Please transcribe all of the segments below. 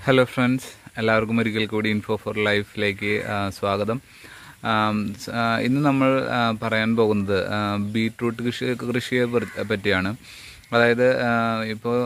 hello friends എല്ലാവർക്കും ഒരിക്കൽ കൂടി ഇൻഫോ ഫോർ ലൈഫിലേക്ക് ആ, സ്വാഗതം ആം, സ്- ആ, ഇന്ന് നമ്മൾ ആ, പറയാൻ പോകുന്നത് ആ, ബീട്രൂട്ട് കൃഷി കൃഷിയെ പർ- പറ്റിയാണ് അതായത് ഇപ്പോൾ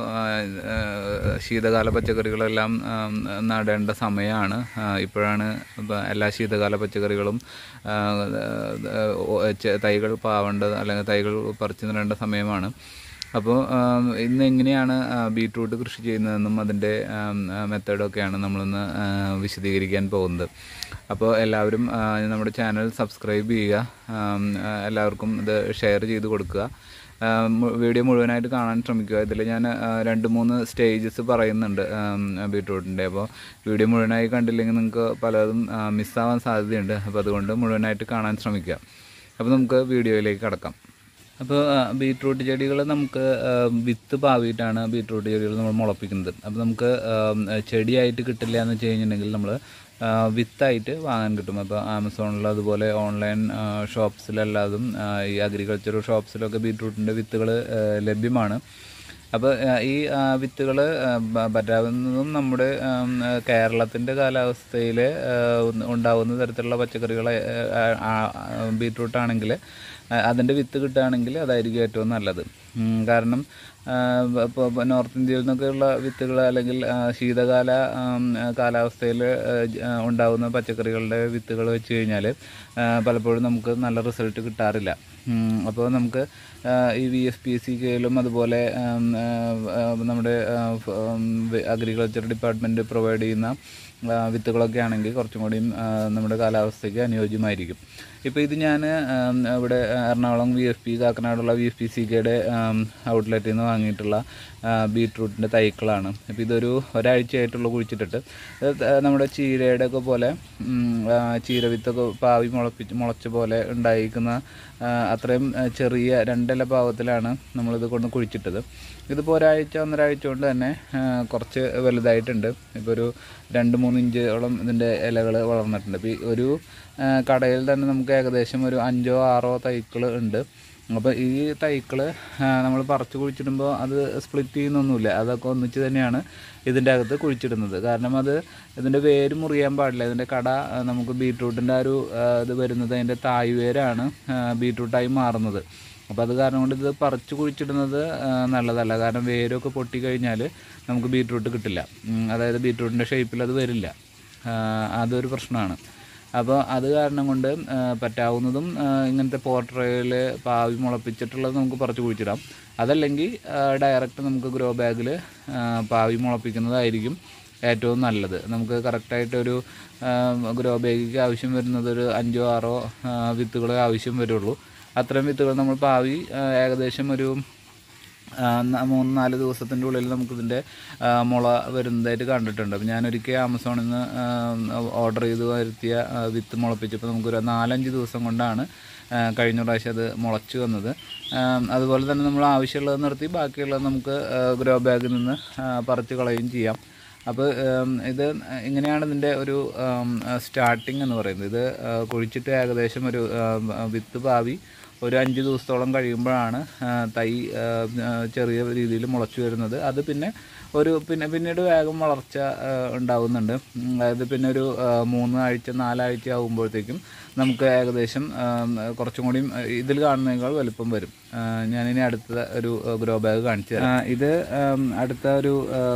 ശീതകാല പച്ചക്കറികളെല്ലാം ആ, നടേണ്ട സമയമാണ് ആ, ഇപ്പോഴാണ് ഇപ്പം എല്ലാ ശീതകാല പച്ചക്കറികളും ആ, ആ, ഓ- ചെ- തൈകൾ പാവേണ്ടത് അല്ലെങ്കിൽ തൈകൾ പറിച്ചു നടേണ്ട സമയമാണ് അപ്പോൾ ഇന്ന് എങ്ങനെയാണ് ആ, ബീട്രൂട്ട് കൃഷി ചെയ്യുന്നതെന്നും അതിൻ്റെ മെത്തേഡൊക്കെയാണ് നമ്മളിന്ന് ആ, വിശദീകരിക്കാൻ പോകുന്നത് അപ്പോൾ എല്ലാവരും ആ, നമ്മുടെ ചാനൽ സബ്സ്ക്രൈബ് ചെയ്യുക ആം, ആ, എല്ലാവർക്കും ഇത് ഷെയർ ചെയ്ത് കൊടുക്കുക ആ, മു- വീഡിയോ മുഴുവനായിട്ട് കാണാൻ ശ്രമിക്കുക ഇതിൽ ഞാൻ ആ, രണ്ട് മൂന്ന് സ്റ്റേജസ് പറയുന്നുണ്ട് ആം, ബീട്രൂട്ടിൻ്റെ അപ്പോൾ വീഡിയോ മുഴുവനായി കണ്ടില്ലെങ്കിൽ നിങ്ങൾക്ക് പലതും ആ, മിസ്സാവാൻ സാധ്യതയുണ്ട് അപ്പോൾ അതുകൊണ്ട് മുഴുവനായിട്ട് കാണാൻ ശ്രമിക്കുക അപ്പോൾ നമുക്ക് വീഡിയോയിലേക്ക് കടക്കാം അപ്പോൾ ബീട്രൂട്ട് ചെടികൾ നമുക്ക് ആ, വിത്ത് പാവിയിട്ടാണ് ബീട്രൂട്ട് ചെടികൾ നമ്മൾ മുളപ്പിക്കുന്നത് അപ്പോൾ നമുക്ക് ആ, ചെടിയായിട്ട് കിട്ടില്ല എന്ന് വെച്ച് കഴിഞ്ഞിട്ടുണ്ടെങ്കിൽ നമ്മൾ വിത്തായിട്ട് വാങ്ങാൻ കിട്ടും അപ്പോൾ ആമസോണിൽ അതുപോലെ ഓൺലൈൻ ഷോപ്സിലെല്ലാതും ആ, ഈ അഗ്രികൾച്ചർ ഷോപ്സിലൊക്കെ ബീട്രൂട്ടിൻ്റെ വിത്തുകൾ ലഭ്യമാണ് അപ്പോൾ ഈ വിത്തുകൾ പറ്റാവുന്നതും നമ്മുടെ കേരളത്തിൻ്റെ കാലാവസ്ഥയിൽ ഉണ്ടാകുന്ന തരത്തിലുള്ള പച്ചക്കറികൾ ബീട്രൂട്ട് ആണെങ്കിൽ അതിൻ്റെ വിത്ത് കിട്ടുകയാണെങ്കിൽ അതായിരിക്കും ഏറ്റവും നല്ലത് ഉം, കാരണം ഇപ്പോൾ നോർത്ത് ഇന്ത്യയിൽ നിന്നൊക്കെയുള്ള വിത്തുകൾ അല്ലെങ്കിൽ ആ, ശീതകാല കാലാവസ്ഥയിൽ ഉണ്ടാകുന്ന പച്ചക്കറികളുടെ വിത്തുകൾ വെച്ച് കഴിഞ്ഞാൽ പലപ്പോഴും നമുക്ക് നല്ല റിസൾട്ട് കിട്ടാറില്ല ഉം, അപ്പോൾ നമുക്ക് ആ, ഈ വി എഫ് പി സി കെയിലും അതുപോലെ ഉം, ആ, ആ, നമ്മുടെ അഗ്രികൾച്ചർ ഡിപ്പാർട്ട്മെൻറ്റ് പ്രൊവൈഡ് ചെയ്യുന്ന ആ, വിത്തുകളൊക്കെ ആണെങ്കിൽ കുറച്ചും കൂടിയും ആ, നമ്മുടെ കാലാവസ്ഥയ്ക്ക് അനുയോജ്യമായിരിക്കും ഇപ്പോൾ ഇത് ഞാൻ ഇവിടെ എറണാകുളം വി എഫ് പി കാക്കനാടുള്ള വി എഫ് പി സി കെയുടെ ഔട്ട്ലെറ്റിൽ നിന്ന് വാങ്ങിയിട്ടുള്ള ബീട്രൂട്ടിൻ്റെ തൈക്കളാണ് അപ്പോൾ ഇതൊരു ഒരാഴ്ചയായിട്ടുള്ള കുഴിച്ചിട്ടിട്ട് ഇത് ത- നമ്മുടെ ചീരയുടെ ഒക്കെ പോലെ ഉം, ആ, ചീര വിത്തൊക്കെ പാവി മുളപ്പിച്ച് മുളച്ച പോലെ ഉണ്ടായിരിക്കുന്ന ആ, അത്രയും ആ, ചെറിയ രണ്ടില പാവത്തിലാണ് നമ്മളിത് കൊണ്ട് കുഴിച്ചിട്ടത് ഇതിപ്പോൾ ഒരാഴ്ച ഒന്നരാഴ്ച കൊണ്ട് തന്നെ ആ, കുറച്ച് വലുതായിട്ടുണ്ട് ഇപ്പോൾ ഒരു രണ്ട് മൂന്ന് ഇഞ്ചോളം ഇതിൻ്റെ ഇലകൾ വളർന്നിട്ടുണ്ട് ഇപ്പോൾ ഈ ഒരു ആ, കടയിൽ തന്നെ നമുക്ക് ഏകദേശം ഒരു അഞ്ചോ ആറോ തൈക്കൾ ഉണ്ട് അപ്പോൾ ഈ തൈക്കൾ നമ്മൾ പറിച്ച് കുഴിച്ചിടുമ്പോൾ അത് സ്പ്ലിറ്റ് ചെയ്യുന്നൊന്നുമില്ല അതൊക്കെ ഒന്നിച്ച് തന്നെയാണ് ഇതിൻ്റെ അകത്ത് കുഴിച്ചിടുന്നത് കാരണം അത് ഇതിൻ്റെ വേര് മുറിയാൻ പാടില്ല ഇതിൻ്റെ കട ആ, നമുക്ക് ബീട്രൂട്ടിൻ്റെ ആ ഒരു ആ, ഇത് വരുന്നത് അതിൻ്റെ തായ് വേരാണ് ആ, ബീട്രൂട്ടായി മാറുന്നത് അപ്പോൾ അത് കാരണം കൊണ്ട് ഇത് പറിച്ച് കുഴിച്ചിടുന്നത് ആ, നല്ലതല്ല കാരണം വേരൊക്കെ പൊട്ടിക്കഴിഞ്ഞാൽ നമുക്ക് ബീട്രൂട്ട് കിട്ടില്ല ഉം, അതായത് ബീട്രൂട്ടിൻ്റെ ഷേപ്പിൽ അത് വരില്ല ആ, അതൊരു പ്രശ്നമാണ് അപ്പോൾ അത് കാരണം കൊണ്ട് ആ, പറ്റാവുന്നതും ആ, ഇങ്ങനത്തെ പോർട്രയിൽ പാവി മുളപ്പിച്ചിട്ടുള്ളത് നമുക്ക് പറിച്ച് കുഴിച്ചിടാം അതല്ലെങ്കിൽ ഡയറക്റ്റ് നമുക്ക് ഗ്രോ ബാഗിൽ പാവി മുളപ്പിക്കുന്നതായിരിക്കും ഏറ്റവും നല്ലത് നമുക്ക് കറക്റ്റായിട്ടൊരു ഗ്രോ ബാഗിക്ക് ആവശ്യം വരുന്നത് ഒരു അഞ്ചോ ആറോ വിത്തുകളെ ആവശ്യം വരുള്ളൂ അത്രയും വിത്തുകൾ നമ്മൾ പാവി ആ, ഏകദേശം ഒരു ആ, ന- മൂന്ന് നാല് ദിവസത്തിൻ്റെ ഉള്ളിൽ നമുക്കിതിൻ്റെ ആ, മുള വരുന്നതായിട്ട് കണ്ടിട്ടുണ്ട് അപ്പോൾ ഞാനൊരിക്കൽ ആമസോണിൽ നിന്ന് ഓർഡർ ചെയ്ത് വരുത്തിയ ആ, വിത്ത് മുളപ്പിച്ചപ്പോൾ നമുക്കൊരു നാലഞ്ച് ദിവസം കൊണ്ടാണ് ആ, കഴിഞ്ഞ പ്രാവശ്യം അത് മുളച്ച് വന്നത് ആ, അതുപോലെ തന്നെ നമ്മൾ ആവശ്യമുള്ളത് നിർത്തി ബാക്കിയുള്ളത് നമുക്ക് ഗ്രോ ബാഗിൽ നിന്ന് ആ, പറിച്ച് കളയുകയും ചെയ്യാം അപ്പോൾ ഉം, ഇത് ഇങ്ങനെയാണ് ഇതിൻ്റെ ഒരു സ്റ്റാർട്ടിങ് എന്ന് പറയുന്നത് ഇത് ആ, കുഴിച്ചിട്ട് ഏകദേശം ഒരു ആ, വിത്ത് പാവി ഒരു അഞ്ച് ദിവസത്തോളം കഴിയുമ്പോഴാണ് ആ, തൈ ആ, ആ, ചെറിയ രീതിയിൽ മുളച്ചു വരുന്നത് അത് പിന്നെ ഒരു പിന്നെ പിന്നീട് വേഗം വളർച്ച ആ, ഉണ്ടാവുന്നുണ്ട് ഉം, അതായത് പിന്നെ ഒരു ആ, മൂന്ന് ആഴ്ച നാലാഴ്ച ആകുമ്പോഴത്തേക്കും നമുക്ക് ഏകദേശം ആ, കുറച്ചും കൂടിയും ആ, ഇതിൽ കാണുന്നതിനേക്കാൾ വലുപ്പം വരും ആ, ഞാനിനി അടുത്ത ഒരു ഗ്രോ ബാഗ് കാണിച്ചു തരാം ആ, ഇത് ആം, അടുത്ത ഒരു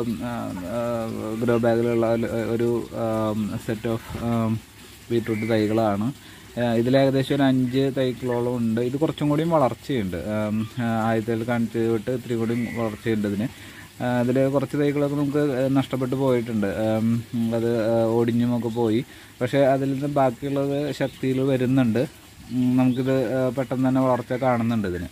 ഗ്രോ ബാഗിലുള്ള ഒരു സെറ്റ് ഓഫ് ബീട്രൂട്ട് തൈകളാണ് ഇതിൽ ഏകദേശം ഒരു അഞ്ച് തൈക്കളോളം ഉണ്ട് ഇത് കുറച്ചും കൂടിയും വളർച്ചയുണ്ട് ആം, ആ, ആദ്യത്തേൽ കാണിച്ച് വിട്ട് ഇത്തിരി കൂടിയും വളർച്ചയുണ്ട് ഇതിന് അതിൽ കുറച്ച് തൈകളൊക്കെ നമുക്ക് നഷ്ടപ്പെട്ടു പോയിട്ടുണ്ട് ആം, അത് ആ, ഒടിഞ്ഞുമൊക്കെ പോയി പക്ഷേ അതിൽ നിന്ന് ബാക്കിയുള്ളത് ശക്തിയിൽ വരുന്നുണ്ട് ഉം, നമുക്കിത് ആ, പെട്ടെന്ന് തന്നെ വളർച്ച കാണുന്നുണ്ട് ഇതിന്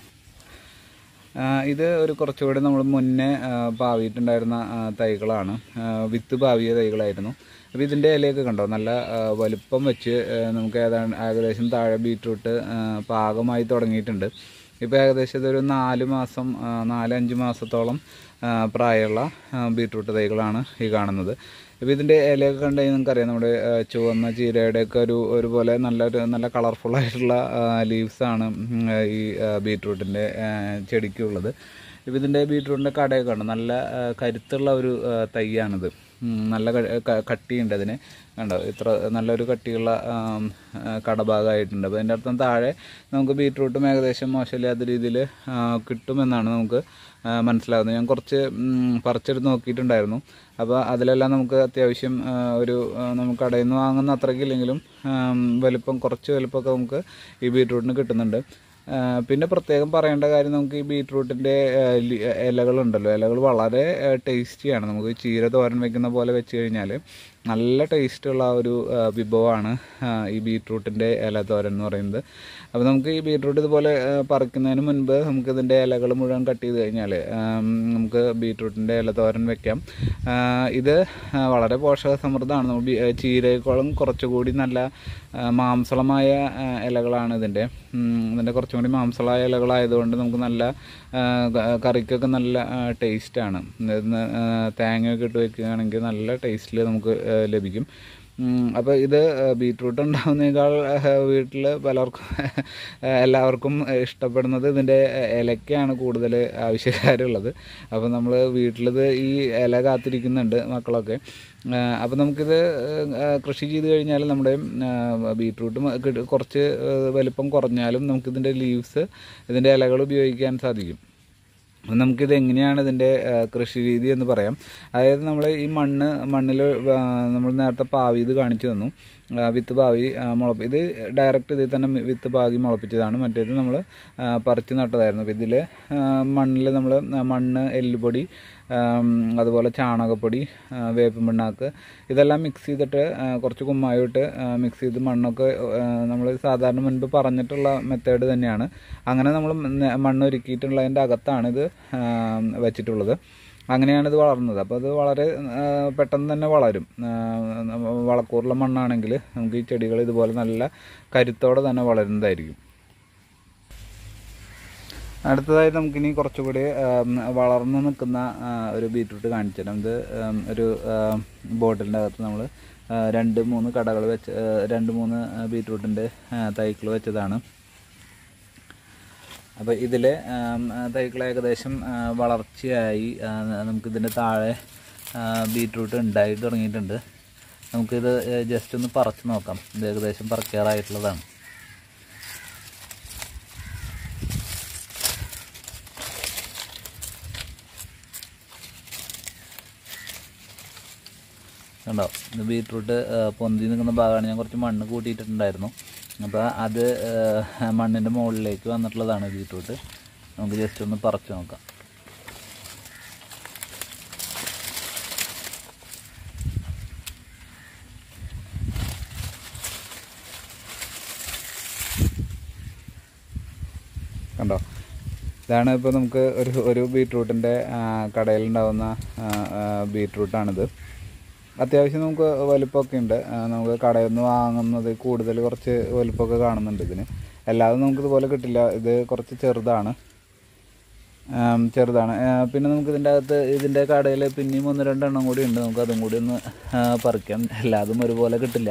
ആ, ഇത് ഒരു കുറച്ചുകൂടി നമ്മൾ മുന്നേ ആ, പാവിയിട്ടുണ്ടായിരുന്ന ആ, തൈകളാണ് ആ, വിത്ത് പാവിയ തൈകളായിരുന്നു അപ്പോൾ ഇതിൻ്റെ ഇലയൊക്കെ കണ്ടോ നല്ല ആ, വലുപ്പം വെച്ച് ആ, നമുക്ക് ഏതാണ്ട് ഏകദേശം താഴെ ബീട്രൂട്ട് ആ, പാകമായി തുടങ്ങിയിട്ടുണ്ട് ഇപ്പോൾ ഏകദേശം ഇതൊരു നാല് മാസം ആ, നാല് അഞ്ച് മാസത്തോളം ആ, പ്രായമുള്ള ആ, ബീട്രൂട്ട് തൈകളാണ് ഈ കാണുന്നത് ഇപ്പോൾ ഇതിൻ്റെ ഇലയൊക്കെ കണ്ടു കഴിഞ്ഞാൽ നമുക്കറിയാം നമ്മുടെ ആ, ചുവന്ന ചീരയുടെയൊക്കെ ഒരു ഒരുപോലെ നല്ലൊരു നല്ല കളർഫുള്ളായിട്ടുള്ള ലീവ്സാണ് ഈ ബീട്രൂട്ടിൻ്റെ ചെടിക്കുള്ളത് ഇപ്പോൾ ഇതിൻ്റെ ബീട്രൂട്ടിൻ്റെ കടയൊക്കെ ഉണ്ട് നല്ല ആ, കരുത്തുള്ള ഒരു ആ, തൈയാണിത് ഉം, നല്ല ക- ക- കട്ടിയുണ്ട് അതിന് കണ്ടോ ഇത്ര നല്ലൊരു കട്ടിയുള്ള ആം, ആ, കടഭാഗമായിട്ടുണ്ട് അപ്പോൾ അതിൻ്റെ അർത്ഥം താഴെ നമുക്ക് ബീട്രൂട്ടും ഏകദേശം മോശമില്ലാത്ത രീതിയിൽ കിട്ടുമെന്നാണ് നമുക്ക് ആ, മനസ്സിലാകുന്നത് ഞാൻ കുറച്ച് ഉം, പറിച്ചെടുത്ത് നോക്കിയിട്ടുണ്ടായിരുന്നു അപ്പോൾ അതിലെല്ലാം നമുക്ക് അത്യാവശ്യം ആ, ഒരു ആ, നമുക്ക് കടയിൽ നിന്ന് വാങ്ങുന്ന അത്രയ്ക്കില്ലെങ്കിലും ആം, വലിപ്പം കുറച്ച് വലിപ്പമൊക്കെ നമുക്ക് ഈ ബീട്രൂട്ടിന് കിട്ടുന്നുണ്ട് ആ, പിന്നെ പ്രത്യേകം പറയേണ്ട കാര്യം നമുക്ക് ഈ ബീട്രൂട്ടിൻ്റെ ഇലകളുണ്ടല്ലോ ഇലകൾ വളരെ ടേസ്റ്റിയാണ് നമുക്ക് ചീര തോരൻ വെക്കുന്ന പോലെ വെച്ച് കഴിഞ്ഞാൽ നല്ല ടേസ്റ്റുള്ള ഒരു ആ, വിഭവമാണ് ആ, ഈ ബീട്രൂട്ടിൻ്റെ ഇല തോരൻ എന്ന് പറയുന്നത് അപ്പോൾ നമുക്ക് ഈ ബീട്രൂട്ട് ഇതുപോലെ ആ, പറിക്കുന്നതിന് മുൻപ് നമുക്ക് ഇതിൻ്റെ ഇലകൾ മുഴുവൻ കട്ട് ചെയ്ത് കഴിഞ്ഞാൽ നമുക്ക് ബീട്രൂട്ടിൻ്റെ ഇല തോരൻ വെക്കാം ആ, ഇത് ആ, വളരെ പോഷക സമൃദ്ധമാണ് നമ്മൾ ബി- ആ, ചീരയേക്കാളും കുറച്ചുകൂടി നല്ല ആ, മാംസളമായ ആ, ഇലകളാണ് ഇതിൻ്റെ ഉം, ഇതിൻ്റെ കുറച്ചും കൂടി മാംസളമായ ഇലകളായതുകൊണ്ട് നമുക്ക് നല്ല ആ, ക- കറിക്കൊക്കെ നല്ല ടേസ്റ്റാണ് തേങ്ങയൊക്കെ ഇട്ട് വെക്കുകയാണെങ്കിൽ നല്ല ടേസ്റ്റിൽ നമുക്ക് ആ, ലഭിക്കും അപ്പോൾ ഇത് ബീട്രൂട്ട് ഉണ്ടാകുന്നതിനേക്കാൾ വീട്ടിൽ പലർക്കും ആ, എല്ലാവർക്കും ഇഷ്ടപ്പെടുന്നത് ഇതിൻ്റെ ഇലയ്ക്കാണ് കൂടുതൽ ആവശ്യക്കാരുള്ളത് അപ്പോൾ നമ്മൾ വീട്ടിലിത് ഈ ഇല കാത്തിരിക്കുന്നുണ്ട് മക്കളൊക്കെ അപ്പോൾ നമുക്കിത് ആ, കൃഷി ചെയ്ത് കഴിഞ്ഞാൽ നമ്മുടെ ആ, ബീട്രൂട്ട് മ- കിട്ട- കുറച്ച് ആ, വലിപ്പം കുറഞ്ഞാലും നമുക്കിതിൻ്റെ ലീവ്സ് ഇതിൻ്റെ ഇലകൾ ഉപയോഗിക്കാൻ സാധിക്കും അപ്പം നമുക്കിത് എങ്ങനെയാണ് ഇതിൻ്റെ ആ, കൃഷി രീതി എന്ന് പറയാം അതായത് നമ്മൾ ഈ മണ്ണ് മണ്ണിൽ നമ്മൾ നേരത്തെ പാവി ഇത് കാണിച്ചു തന്നു ആ, വിത്ത് പാവി ആ, മുളപ്പ് ഇത് ഡയറക്റ്റ് ഇതിൽ തന്നെ വിത്ത് പാകി മുളപ്പിച്ചതാണ് മറ്റേത് നമ്മൾ പറിച്ച് നട്ടതായിരുന്നു അപ്പോൾ ഇതിൽ മണ്ണിൽ നമ്മൾ മണ്ണ് എല്ലുപൊടി ആം, അതുപോലെ ചാണകപ്പൊടി ആ, വേപ്പിൻ പിണ്ണാക്ക് ഇതെല്ലാം മിക്സ് ചെയ്തിട്ട് ആ, കുറച്ച് കുമ്മായിട്ട് മിക്സ് ചെയ്ത് മണ്ണൊക്കെ നമ്മൾ സാധാരണ മുൻപ് പറഞ്ഞിട്ടുള്ള മെത്തേഡ് തന്നെയാണ് അങ്ങനെ നമ്മൾ മണ്ണ് ഒരുക്കിയിട്ടുള്ളതിൻ്റെ അകത്താണ് ഇത് ആ, വെച്ചിട്ടുള്ളത് അങ്ങനെയാണ് ഇത് വളർന്നത് അപ്പോൾ അത് വളരെ ആ, പെട്ടെന്ന് തന്നെ വളരും ആ, നമ്മ- വളക്കൂറുള്ള മണ്ണാണെങ്കിൽ നമുക്ക് ഈ ചെടികൾ ഇതുപോലെ നല്ല കരുത്തോടെ തന്നെ വളരുന്നതായിരിക്കും അടുത്തതായി നമുക്കിനി കുറച്ചുകൂടി ആം, വളർന്നു നിൽക്കുന്ന ആ, ഒരു ബീറ്റ്റൂട്ട് കാണിച്ചു തരാം ഇത് ആം, ഒരു ബോട്ടിലിൻ്റെ അകത്ത് നമ്മൾ രണ്ട് മൂന്ന് കടകൾ വെച്ച് ആ, രണ്ട് മൂന്ന് ബീറ്റ്റൂട്ടിൻ്റെ തൈക്കൾ വെച്ചതാണ് അപ്പോൾ ഇതിൽ തൈക്കൾ ഏകദേശം ആ, വളർച്ചയായി ആ, നമുക്കിതിൻ്റെ താഴെ ആ, ബീറ്റ്റൂട്ട് ഉണ്ടായി തുടങ്ങിയിട്ടുണ്ട് നമുക്കിത് ജസ്റ്റ് ഒന്ന് പറിച്ച് നോക്കാം ഇത് ഏകദേശം പറിക്കാറായിട്ടുള്ളതാണ് കണ്ടോ ഇത് ബീട്രൂട്ട് പൊന്തി നിൽക്കുന്ന ഭാഗമാണ് ഞാൻ കുറച്ച് മണ്ണ് കൂട്ടിയിട്ടുണ്ടായിരുന്നു അപ്പോൾ അത് മണ്ണിൻ്റെ മുകളിലേക്ക് വന്നിട്ടുള്ളതാണ് ബീട്രൂട്ട് നമുക്ക് ജസ്റ്റ് ഒന്ന് പറിച്ച് നോക്കാം കണ്ടോ ഇതാണ് ഇപ്പോൾ നമുക്ക് ഒരു ഒരു ബീട്രൂട്ടിൻ്റെ കടയിലുണ്ടാവുന്ന ആ, ആ, ബീട്രൂട്ടാണിത് അത്യാവശ്യം നമുക്ക് വലുപ്പമൊക്കെ ഉണ്ട് ആ, നമുക്ക് കടയിൽ നിന്ന് വാങ്ങുന്നത് കൂടുതൽ കുറച്ച് വലുപ്പമൊക്കെ കാണുന്നുണ്ട് ഇതിന് എല്ലാതും നമുക്ക് ഇതുപോലെ കിട്ടില്ല ഇത് കുറച്ച് ചെറുതാണ് ആം, ചെറുതാണ് ആ, പിന്നെ നമുക്ക് ഇതിൻ്റെ അകത്ത് ഇതിൻ്റെ കടയിൽ പിന്നെയും ഒന്ന് രണ്ടെണ്ണം കൂടി ഉണ്ട് നമുക്ക് അതും കൂടി ഒന്ന് ആ, പറിക്കാം എല്ലാതും ഒരുപോലെ കിട്ടില്ല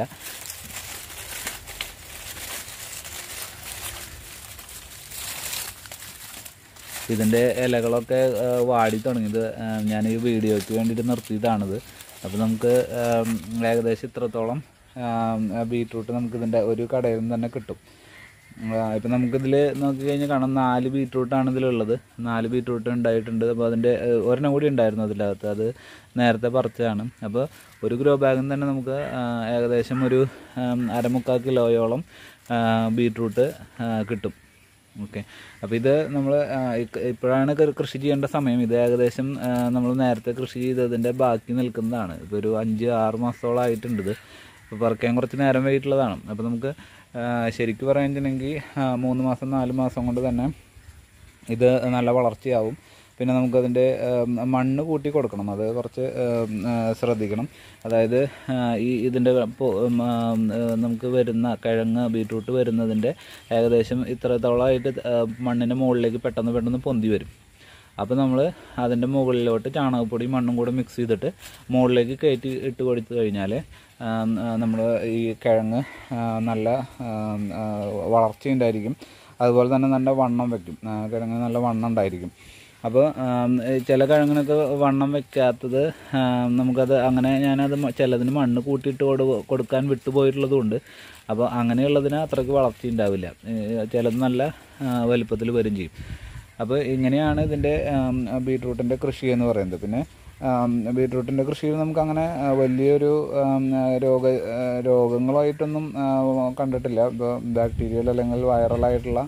ഇതിൻ്റെ ഇലകളൊക്കെ ആ, വാടി തുടങ്ങിയത് ആ, ഞാൻ ഈ വീഡിയോയ്ക്ക് വേണ്ടിയിട്ട് നിർത്തിയതാണിത് അപ്പോൾ നമുക്ക് ആം, ഏകദേശം ഇത്രത്തോളം ബീട്രൂട്ട് നമുക്ക് ഇതിൻ്റെ ഒരു കടയിൽ നിന്ന് തന്നെ കിട്ടും ഇപ്പം നമുക്കിതിൽ നോക്കിക്കഴിഞ്ഞാൽ കാണാം നാല് ബീട്രൂട്ടാണ് ഇതിലുള്ളത് നാല് ബീട്രൂട്ട് ഉണ്ടായിട്ടുണ്ട് അപ്പോൾ അതിൻ്റെ ആ, ഒരെണ്ണം കൂടി ഉണ്ടായിരുന്നു അതിനകത്ത് അത് നേരത്തെ പറിച്ചതാണ് അപ്പോൾ ഒരു ഗ്രോ ബാഗിൽ തന്നെ നമുക്ക് ആ, ഏകദേശം ഒരു ആം, അരമുക്കാൽ കിലോയോളം ആ, ബീട്രൂട്ട് ആ, കിട്ടും ഓക്കെ അപ്പോൾ ഇത് നമ്മൾ ഇപ്പോഴാണ് കൃ- കൃഷി ചെയ്യേണ്ട സമയം ഇത് ഏകദേശം നമ്മൾ നേരത്തെ കൃഷി ചെയ്തതിൻ്റെ ബാക്കി നിൽക്കുന്നതാണ് ഇപ്പോൾ ഒരു അഞ്ച് ആറ് മാസത്തോളമായിട്ടുണ്ട് ഇത് ഇപ്പോൾ പറിക്കാൻ കുറച്ച് നേരം വൈകിട്ടുള്ളതാണ് അപ്പോൾ നമുക്ക് ആ, ശരിക്കും പറയുകയാണെന്നുണ്ടെങ്കിൽ മൂന്ന് മാസം നാല് മാസം കൊണ്ട് തന്നെ ഇത് നല്ല വളർച്ചയാവും പിന്നെ നമുക്കതിൻ്റെ ഉം, മണ്ണ് കൂട്ടി കൊടുക്കണം അത് കുറച്ച് ഉം, ആ, ശ്രദ്ധിക്കണം അതായത് ആ, ഈ ഇതിൻ്റെ പൊ- ഉം, ആ, ഉം, നമുക്ക് വരുന്ന കിഴങ്ങ് ബീട്രൂട്ട് വരുന്നതിൻ്റെ ഏകദേശം ഇത്രത്തോളമായിട്ട് ആ, മണ്ണിൻ്റെ മുകളിലേക്ക് പെട്ടെന്ന് പെട്ടെന്ന് പൊന്തി വരും അപ്പോൾ നമ്മൾ അതിൻ്റെ മുകളിലോട്ട് ചാണകപ്പൊടി മണ്ണും കൂടെ മിക്സ് ചെയ്തിട്ട് മുകളിലേക്ക് കയറ്റി ഇട്ട് കൊടുത്തു കഴിഞ്ഞാൽ നമ്മൾ ഈ കിഴങ്ങ് ആ, നല്ല ആ, ആ, വളർച്ചയുണ്ടായിരിക്കും അതുപോലെ തന്നെ നല്ല വണ്ണം വയ്ക്കും ആ, കിഴങ്ങ് നല്ല വണ്ണം ഉണ്ടായിരിക്കും അപ്പോൾ ചില കിഴങ്ങിനൊക്കെ വണ്ണം വെക്കാത്തത് ആം, നമുക്കത് അങ്ങനെ ഞാനത് മ- ചിലതിന് മണ്ണ് കൂട്ടിയിട്ട് കൊടു കൊടുക്കാൻ വിട്ടുപോയിട്ടുള്ളതുകൊണ്ട് അപ്പോൾ അങ്ങനെയുള്ളതിന് അത്രയ്ക്ക് വളർച്ച ഉണ്ടാവില്ല ഏഹ് ചിലത് നല്ല വലിപ്പത്തിൽ വരും ചെയ്യും അപ്പോൾ ഇങ്ങനെയാണ് ഇതിൻ്റെ ബീട്രൂട്ടിൻ്റെ കൃഷി എന്ന് പറയുന്നത് പിന്നെ ആം, ബീട്രൂട്ടിൻ്റെ കൃഷിയിൽ നമുക്ക് അങ്ങനെ ആ, വലിയൊരു ആം, ആ, രോഗ ആ, രോഗങ്ങളായിട്ടൊന്നും ആ, കണ്ടിട്ടില്ല ഇപ്പോൾ ബാക്ടീരിയൽ അല്ലെങ്കിൽ വൈറലായിട്ടുള്ള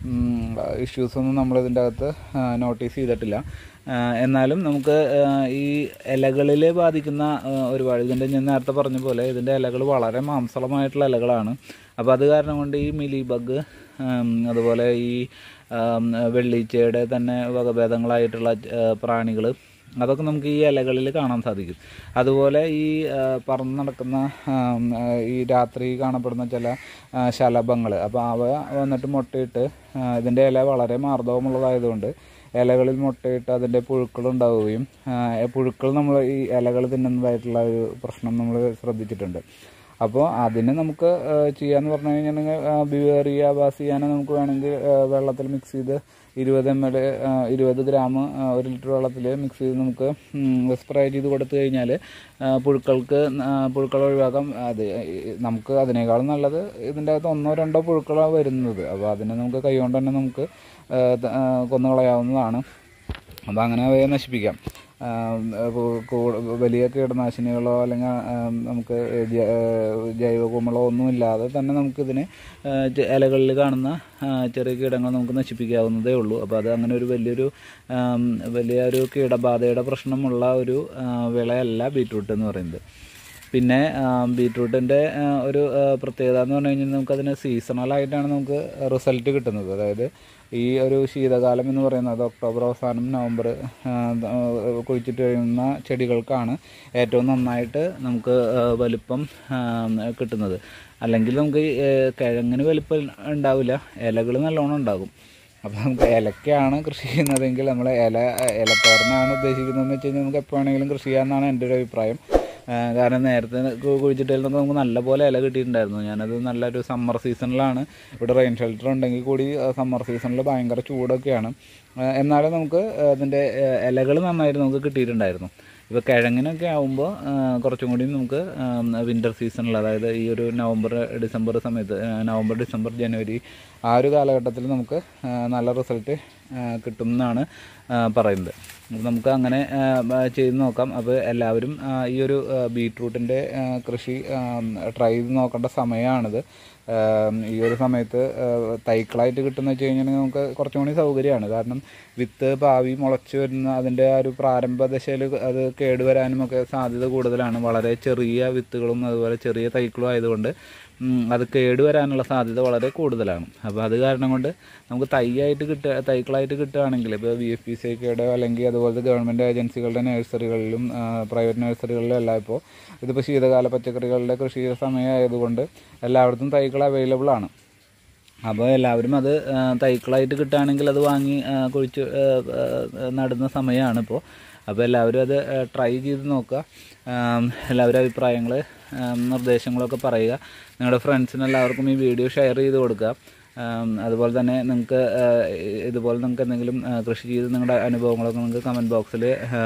ഇഷ്യൂസൊന്നും നമ്മൾ ഇതിൻ്റെ അകത്ത് നോട്ടീസ് ചെയ്തിട്ടില്ല ആ, എന്നാലും നമുക്ക് ആ, ഈ ഇലകളിൽ ബാധിക്കുന്ന ആ, ഒരുപാട് ഇതിൻ്റെ ഞാൻ നേരത്തെ പറഞ്ഞ പോലെ ഇതിൻ്റെ ഇലകൾ വളരെ മാംസളമായിട്ടുള്ള ഇലകളാണ് അപ്പോൾ അത് കാരണം കൊണ്ട് ഈ മിലി ബഗ് അതുപോലെ ഈ ആം, വെള്ളീച്ചയുടെ തന്നെ വകഭേദങ്ങളായിട്ടുള്ള പ്രാണികൾ അതൊക്കെ നമുക്ക് ഈ ഇലകളിൽ കാണാൻ സാധിക്കും അതുപോലെ ഈ ആ, പറന്ന് നടക്കുന്ന ആം, ആ, ഈ രാത്രി കാണപ്പെടുന്ന ചില ശലഭങ്ങൾ അപ്പോൾ അവ വന്നിട്ട് മുട്ടയിട്ട് ആ, ഇതിൻ്റെ ഇല വളരെ മാർദ്ദവമുള്ളതായതുകൊണ്ട് ഇലകളിൽ മുട്ടയിട്ട് അതിൻ്റെ പുഴുക്കൾ ഉണ്ടാവുകയും ആ, പുഴുക്കൾ നമ്മൾ ഈ ഇലകൾ തിന്നുന്നതായിട്ടുള്ള ഒരു പ്രശ്നം നമ്മൾ ശ്രദ്ധിച്ചിട്ടുണ്ട് അപ്പോൾ അതിന് നമുക്ക് ആ, ചെയ്യാന്ന് പറഞ്ഞു കഴിഞ്ഞിട്ടുണ്ടെങ്കിൽ ബിവേറിയ ബാസിയാന നമുക്ക് വേണമെങ്കിൽ ആ, വെള്ളത്തിൽ മിക്സ് ചെയ്ത് ഇരുപത് എം എൽ ഇരുപത് ഗ്രാം ആ, ഒരു ലിറ്റർ വെള്ളത്തിൽ മിക്സ് ചെയ്ത് നമുക്ക് സ്പ്രേ ചെയ്ത് കൊടുത്തു കഴിഞ്ഞാൽ പുഴുക്കൾക്ക് ആ, പുഴുക്കൾ ഒഴിവാക്കാം അത് ഈ നമുക്ക് അതിനേക്കാളും നല്ലത് ഇതിൻ്റെ അകത്ത് ഒന്നോ രണ്ടോ പുഴുക്കളാണ് വരുന്നത് അപ്പോൾ അതിനെ നമുക്ക് കൈകൊണ്ട് തന്നെ നമുക്ക് ആ, ത- ആ, കൊന്നുകളയാവുന്നതാണ് അപ്പോൾ അങ്ങനെ അവയെ നശിപ്പിക്കാം ആം, അപ്പോൾ കൂ- വലിയ കീടനാശിനികളോ അല്ലെങ്കിൽ ആം, നമുക്ക് ജ- ജൈവ കുമളോ ഒന്നുമില്ലാതെ തന്നെ നമുക്കിതിനെ ആ, ചെ- ഇലകളിൽ കാണുന്ന ആ, ചെറിയ കീടങ്ങൾ നമുക്ക് നശിപ്പിക്കാവുന്നതേ ഉള്ളൂ അപ്പോൾ അത് അങ്ങനെ ഒരു വലിയൊരു ആം, വലിയ ഒരു കീടബാധയുടെ പ്രശ്നമുള്ള ഒരു ആ, വിളയല്ല ബീറ്റ്റൂട്ട് എന്ന് പറയുന്നത് പിന്നെ ബീറ്റ്റൂട്ടിൻ്റെ ഒരു ആ, പ്രത്യേകത എന്ന് പറഞ്ഞു കഴിഞ്ഞാൽ നമുക്കതിന് സീസണലായിട്ടാണ് നമുക്ക് റിസൾട്ട് കിട്ടുന്നത് അതായത് ഈ ഒരു ശീതകാലം എന്ന് പറയുന്നത് ഒക്ടോബർ അവസാനം നവംബർ ആ, ആ, കുഴിച്ചിട്ട് കഴിയുന്ന ചെടികൾക്കാണ് ഏറ്റവും നന്നായിട്ട് നമുക്ക് ആ, വലിപ്പം ആ, കിട്ടുന്നത് അല്ലെങ്കിൽ നമുക്ക് ഈ, ഏ, കിഴങ്ങിന് വലിപ്പം ഉണ്ടാവില്ല ഇലകൾ നല്ലോണം ഉണ്ടാകും അപ്പോൾ നമുക്ക് ഇലക്കാണ് കൃഷി ചെയ്യുന്നതെങ്കിൽ നമ്മൾ ഇല ഇലത്തോരനാണ് ഉദ്ദേശിക്കുന്നതെന്ന് വെച്ച് കഴിഞ്ഞാൽ നമുക്ക് എപ്പോൾ വേണമെങ്കിലും കൃഷി ചെയ്യാമെന്നാണ് എൻ്റെ ഒരു അഭിപ്രായം ആ, കാരണം നേരത്തെ കു- കുഴിച്ചിട്ടതിൽ നിന്ന് നമുക്ക് നല്ലപോലെ ഇല കിട്ടിയിട്ടുണ്ടായിരുന്നു ഞാനത് നല്ലൊരു സമ്മർ സീസണിലാണ് ഇവിടെ റെയിൻ ഷെൽട്ടർ ഉണ്ടെങ്കിൽ കൂടി സമ്മർ സീസണിൽ ഭയങ്കര ചൂടൊക്കെയാണ് ആ, എന്നാലും നമുക്ക് അതിൻ്റെ ഇലകൾ നന്നായിട്ട് നമുക്ക് കിട്ടിയിട്ടുണ്ടായിരുന്നു ഇപ്പോൾ കിഴങ്ങിനൊക്കെ ആകുമ്പോൾ കുറച്ചും കൂടി നമുക്ക് വിൻ്റർ സീസണിൽ അതായത് ഈ ഒരു നവംബർ ഡിസംബർ സമയത്ത് ആ, നവംബർ ഡിസംബർ ജനുവരി ആ ഒരു കാലഘട്ടത്തിൽ നമുക്ക് ആ, നല്ല റിസൾട്ട് കിട്ടും എന്നാണ് ആ, പറയുന്നത് അപ്പോൾ നമുക്ക് അങ്ങനെ ആ, ആ, ചെയ്ത് നോക്കാം അപ്പോൾ എല്ലാവരും ആ, ഈ ഒരു ബീട്രൂട്ടിൻ്റെ കൃഷി ട്രൈ ചെയ്ത് നോക്കേണ്ട സമയമാണിത് ആ, ഈ ഒരു സമയത്ത് ആ, തൈക്കളായിട്ട് കിട്ടുന്ന വെച്ച് കഴിഞ്ഞാൽ നമുക്ക് കുറച്ചും കൂടി സൗകര്യമാണ് കാരണം വിത്ത് പാവി മുളച്ച് വരുന്ന അതിൻ്റെ ആ ഒരു പ്രാരംഭ ദശയിൽ അത് കേടുവരാനും ഒക്കെ സാധ്യത കൂടുതലാണ് വളരെ ചെറിയ വിത്തുകളും അതുപോലെ ചെറിയ തൈക്കളും ആയതുകൊണ്ട് ഉം, അത് കേടുവരാനുള്ള സാധ്യത വളരെ കൂടുതലാണ് അപ്പോൾ അത് കാരണം കൊണ്ട് നമുക്ക് തൈയായിട്ട് കിട്ടുക തൈക്കളായിട്ട് കിട്ടുകയാണെങ്കിൽ ഇപ്പോൾ വി എഫ് പി സി ഒക്കെയുടെ അല്ലെങ്കിൽ അതുപോലത്തെ ഗവൺമെൻറ് ഏജൻസികളുടെ നഴ്സറികളിലും പ്രൈവറ്റ് നഴ്സറികളിലും എല്ലാം ഇപ്പോൾ ഇതിപ്പോൾ ശീതകാല പച്ചക്കറികളുടെ കൃഷി സമയമായതുകൊണ്ട് എല്ലായിടത്തും തൈകൾ അവൈലബിൾ ആണ് അപ്പോൾ എല്ലാവരും അത് ആ, തൈക്കളായിട്ട് കിട്ടുകയാണെങ്കിൽ അത് വാങ്ങി ആ, കുഴിച്ച് ആ, ആ, നടുന്ന സമയമാണ് ഇപ്പോൾ അപ്പോൾ എല്ലാവരും അത് ട്രൈ ചെയ്ത് നോക്കുക ആം, എല്ലാവരും അഭിപ്രായങ്ങൾ നിർദ്ദേശങ്ങളൊക്കെ പറയുക നിങ്ങളുടെ ഫ്രണ്ട്സിന് എല്ലാവർക്കും ഈ വീഡിയോ ഷെയർ ചെയ്ത് കൊടുക്കുക ആം, അതുപോലെ തന്നെ നിങ്ങൾക്ക് ആ, ഇതുപോലെ നിങ്ങൾക്ക് എന്തെങ്കിലും ആ, കൃഷി ചെയ്ത് നിങ്ങളുടെ അനുഭവങ്ങളൊക്കെ നിങ്ങൾക്ക് കമൻറ്റ് ബോക്സിൽ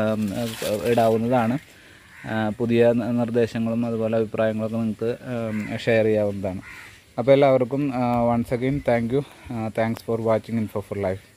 ഇടാവുന്നതാണ് ആ, പുതിയ ന- നിർദ്ദേശങ്ങളും അതുപോലെ അഭിപ്രായങ്ങളൊക്കെ നിങ്ങൾക്ക് ഷെയർ ചെയ്യാവുന്നതാണ് അപ്പോൾ എല്ലാവർക്കും once again thank you thanks for watching info for life